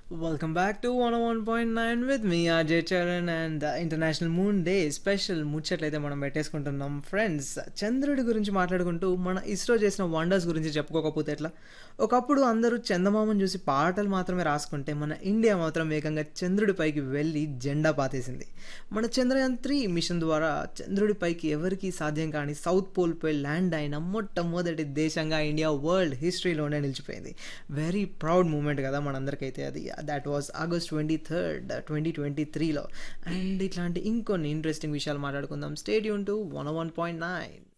Welcome back to 101.9 with me, Ajay Charan, and the International Moon Day special ముచ్చట్లయితే మనం పెట్టేసుకుంటున్నాం friends చంద్రుడి గురించి మాట్లాడుకుంటూ మన ఇస్రో చేసిన వండర్స్ గురించి చెప్పుకోకపోతే ఎట్లా ఒకప్పుడు అందరూ చందమామను చూసి పాటలు మాత్రమే రాసుకుంటే మన ఇండియా మాత్రం వేగంగా చంద్రుడిపైకి వెళ్ళి జెండా పాతేసింది మన చంద్రయాన్ త్రీ మిషన్ ద్వారా చంద్రుడిపైకి ఎవరికీ సాధ్యం కాని సౌత్ పోల్పై ల్యాండ్ అయిన మొట్టమొదటి దేశంగా ఇండియా వరల్డ్ హిస్టరీలోనే నిలిచిపోయింది వెరీ ప్రౌడ్ మూమెంట్ కదా మనందరికైతే అది that was August twenty third twenty twenty త్రీలో అండ్ ఇట్లాంటి ఇంకొన్ని ఇంట్రెస్టింగ్ విషయాలు మాట్లాడుకుందాం stadium two one one point nine